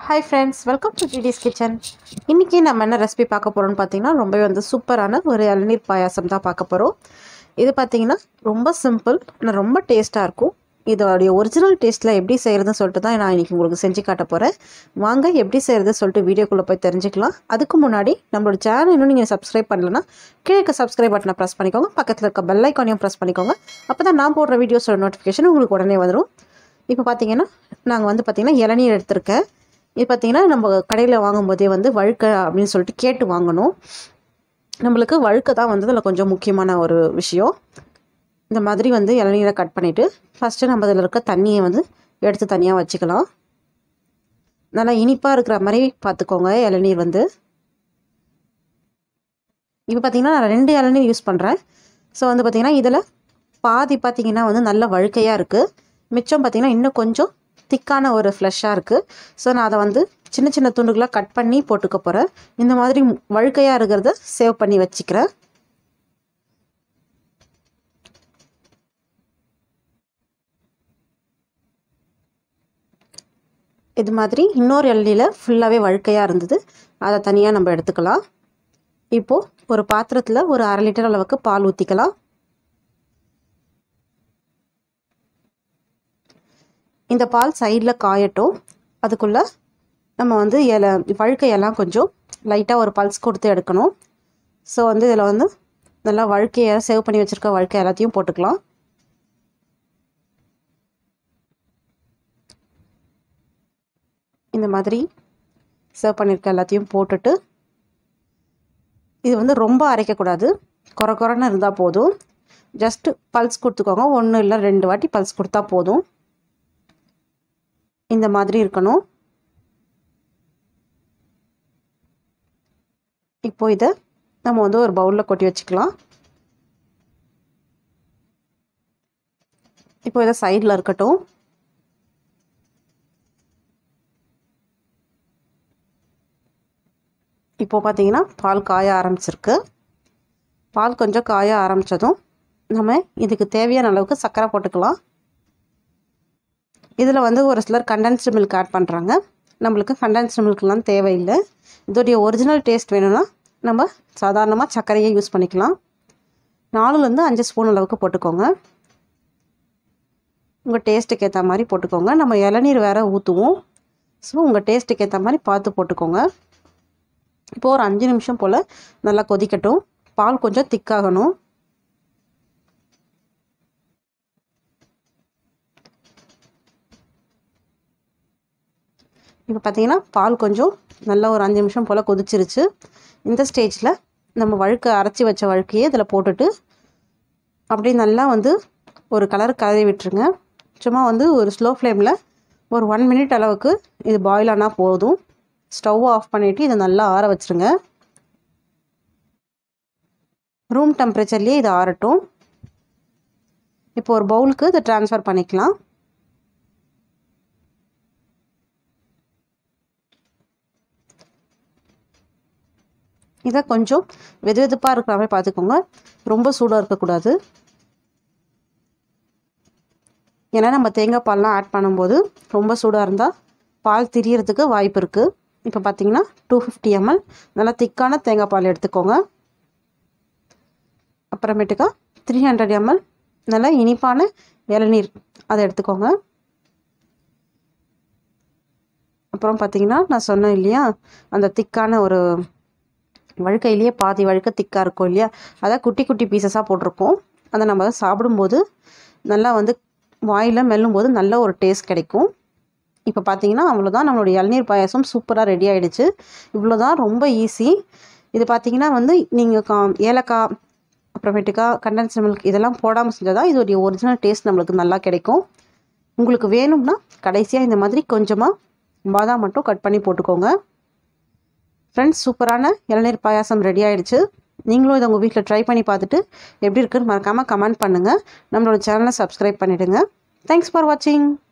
hi friends welcome to டிடிஸ் kitchen இன்றைக்கி நம்ம என்ன ரெசிபி பார்க்க போகிறோம்னு பார்த்தீங்கன்னா ரொம்பவே வந்து சூப்பரான ஒரு இளநீர் பாயாசம் தான் பார்க்க போகிறோம் இது பார்த்தீங்கன்னா ரொம்ப சிம்பிள் ஆனால் ரொம்ப டேஸ்ட்டாக இருக்கும் இதோடைய ஒரிஜினல் டேஸ்ட்டில் எப்படி செய்கிறதுன்னு சொல்லிட்டு தான் நான் இன்றைக்கி உங்களுக்கு செஞ்சு காட்ட போகிறேன் வாங்க எப்படி செய்கிறது சொல்லிட்டு வீடியோக்குள்ளே போய் தெரிஞ்சுக்கலாம் அதுக்கு முன்னாடி நம்மளோட சேனல் இன்னும் நீங்கள் சப்ஸ்கிரைப் பண்ணலன்னா கீழே சப்ஸ்கிரைப் பட்டனை ப்ரெஸ் பண்ணிக்கோங்க பக்கத்தில் இருக்க பெல் ஐக்கானையும் ப்ரெஸ் பண்ணிக்கோங்க அப்போ தான் நான் போடுற வீடியோஸோட நோட்டிஃபிகேஷன் உங்களுக்கு உடனே வந்துடும் இப்போ பார்த்தீங்கன்னா நாங்கள் வந்து பார்த்திங்கன்னா இளநீர் எடுத்திருக்கேன் இது பார்த்திங்கன்னா நம்ம கடையில் வாங்கும்போதே வந்து வழுக்க அப்படின்னு சொல்லிட்டு கேட்டு வாங்கணும் நம்மளுக்கு வழுக்க தான் வந்து அதில் கொஞ்சம் முக்கியமான ஒரு விஷயம் இந்த மாதிரி வந்து இளநீரை கட் பண்ணிவிட்டு ஃபஸ்ட்டு நம்ம அதில் இருக்க தண்ணியை வந்து எடுத்து தனியாக வச்சுக்கலாம் நல்லா இனிப்பாக இருக்கிற மாதிரி பார்த்துக்கோங்க இளநீர் வந்து இப்போ பார்த்திங்கன்னா நான் ரெண்டு இளநீர் யூஸ் பண்ணுறேன் ஸோ வந்து பார்த்திங்கன்னா இதில் பாதி பார்த்திங்கன்னா வந்து நல்ல வழுக்கையாக இருக்குது மிச்சம் பார்த்திங்கன்னா இன்னும் கொஞ்சம் திக்கான ஒரு ஃப்ளஷ்ஷாக இருக்குது ஸோ நான் அதை வந்து சின்ன சின்ன துண்டுகளாக கட் பண்ணி போட்டுக்க போகிறேன் இந்த மாதிரி வழுக்கையாக இருக்கிறத சேவ் பண்ணி வச்சுக்கிறேன் இது மாதிரி இன்னொரு இளநியில் ஃபுல்லாகவே வழுக்கையாக இருந்தது அதை தனியாக நம்ம எடுத்துக்கலாம் இப்போது ஒரு பாத்திரத்தில் ஒரு அரை லிட்டர் அளவுக்கு பால் ஊற்றிக்கலாம் இந்த பால் சைடில் காயட்டும் அதுக்குள்ளே நம்ம வந்து இலை வழுக்கையெல்லாம் கொஞ்சம் லைட்டாக ஒரு பல்ஸ் கொடுத்து எடுக்கணும் ஸோ வந்து இதில் வந்து நல்லா வழுக்கையை சேவ் பண்ணி வச்சுருக்க வழுக்கை எல்லாத்தையும் போட்டுக்கலாம் இந்த மாதிரி சேவ் பண்ணியிருக்க எல்லாத்தையும் போட்டுட்டு இது வந்து ரொம்ப அரைக்கக்கூடாது குறை குறைன்னு இருந்தால் போதும் ஜஸ்ட்டு பல்ஸ் கொடுத்துக்கோங்க ஒன்று இல்லை ரெண்டு வாட்டி பல்ஸ் கொடுத்தா போதும் இந்த மாதிரி இருக்கணும் இப்போ இதை நம்ம வந்து ஒரு பவுலில் கொட்டி வச்சுக்கலாம் இப்போ இதை சைடில் இருக்கட்டும் இப்போது பார்த்தீங்கன்னா பால் காய ஆரம்பிச்சிருக்கு பால் கொஞ்சம் காய ஆரம்பித்ததும் நம்ம இதுக்கு தேவையான அளவுக்கு சர்க்கரை போட்டுக்கலாம் இதில் வந்து ஒரு சிலர் கண்டென்ஸ்டு மில்க் ஆட் பண்ணுறாங்க நம்மளுக்கு கண்டென்ஸ்டு மில்க்லாம் தேவையில்லை இதோடைய ஒரிஜினல் டேஸ்ட் வேணும்னா நம்ம சாதாரணமாக சர்க்கரையை யூஸ் பண்ணிக்கலாம் நாலுலேருந்து அஞ்சு ஸ்பூன் அளவுக்கு போட்டுக்கோங்க உங்கள் டேஸ்ட்டுக்கு ஏற்ற மாதிரி போட்டுக்கோங்க நம்ம இளநீர் வேறு ஊற்றுவோம் ஸோ உங்கள் டேஸ்ட்டுக்கு ஏற்ற மாதிரி பார்த்து போட்டுக்கோங்க இப்போது ஒரு அஞ்சு நிமிஷம் போல் நல்லா கொதிக்கட்டும் பால் கொஞ்சம் திக்காகணும் இப்போ பார்த்தீங்கன்னா பால் கொஞ்சம் நல்லா ஒரு அஞ்சு நிமிஷம் போல் கொதிச்சிருச்சு இந்த ஸ்டேஜில் நம்ம வழுக்க அரைச்சி வச்ச வழுக்கையே இதில் போட்டுட்டு அப்படியே நல்லா வந்து ஒரு கலர் கலரி விட்டுருங்க சும்மா வந்து ஒரு ஸ்லோ ஃப்ளேமில் ஒரு ஒன் மினிட் அளவுக்கு இது பாயில் ஆனால் போதும் ஸ்டவ் ஆஃப் பண்ணிவிட்டு இதை நல்லா ஆற வச்சுருங்க ரூம் டெம்பரேச்சர்லேயே இது ஆறட்டும் இப்போ ஒரு பவுலுக்கு இதை ட்ரான்ஸ்ஃபர் பண்ணிக்கலாம் இதை கொஞ்சம் வெது வெதுப்பாக இருக்கிற மாதிரி பார்த்துக்கோங்க ரொம்ப சூடாக இருக்கக்கூடாது ஏன்னா நம்ம தேங்காய் பால்லாம் ஆட் பண்ணும்போது ரொம்ப சூடாக இருந்தால் பால் திரியறதுக்கு வாய்ப்பு இருக்குது இப்போ பார்த்தீங்கன்னா டூ ஃபிஃப்டி எம்எல் நல்லா திக்கான தேங்காய் பால் எடுத்துக்கோங்க அப்புறமேட்டுக்கா த்ரீ ஹண்ட்ரட் எம்எல் நல்லா இனிப்பான இளநீர் அதை எடுத்துக்கோங்க அப்புறம் பார்த்தீங்கன்னா நான் சொன்னேன் இல்லையா அந்த திக்கான ஒரு வழுக்கையிலேயே பாதி வழுக்க திக்காக இருக்கும் இல்லையா அதை குட்டி குட்டி பீசஸாக போட்டிருக்கோம் அதை நம்ம சாப்பிடும்போது நல்லா வந்து வாயில் மெல்லும் போது நல்ல ஒரு டேஸ்ட் கிடைக்கும் இப்போ பார்த்தீங்கன்னா அவ்வளோதான் நம்மளுடைய இளநீர் பாயாசம் சூப்பராக ரெடி ஆகிடுச்சு இவ்வளோ தான் ரொம்ப ஈஸி இது பார்த்தீங்கன்னா வந்து நீங்கள் கா ஏலக்காய் அப்புறமேட்டுக்கா கண்டன்ஸ் மில்க் இதெல்லாம் போடாமல் செஞ்சால் தான் இதோடைய ஒரிஜினல் டேஸ்ட் நம்மளுக்கு நல்லா கிடைக்கும் உங்களுக்கு வேணும்னா கடைசியாக இந்த மாதிரி கொஞ்சமாக பாதாம் மட்டும் கட் பண்ணி போட்டுக்கோங்க ஃப்ரெண்ட்ஸ் சூப்பரான இளநீர் பாயாசம் ரெடி ஆகிடுச்சு நீங்களும் இதை உங்கள் வீட்டில் ட்ரை பண்ணி பார்த்துட்டு எப்படி இருக்குன்னு மறக்காமல் கமெண்ட் பண்ணுங்கள் நம்மளோட சேனலை சப்ஸ்கிரைப் பண்ணிவிடுங்க தேங்க்ஸ் ஃபார் வாட்சிங்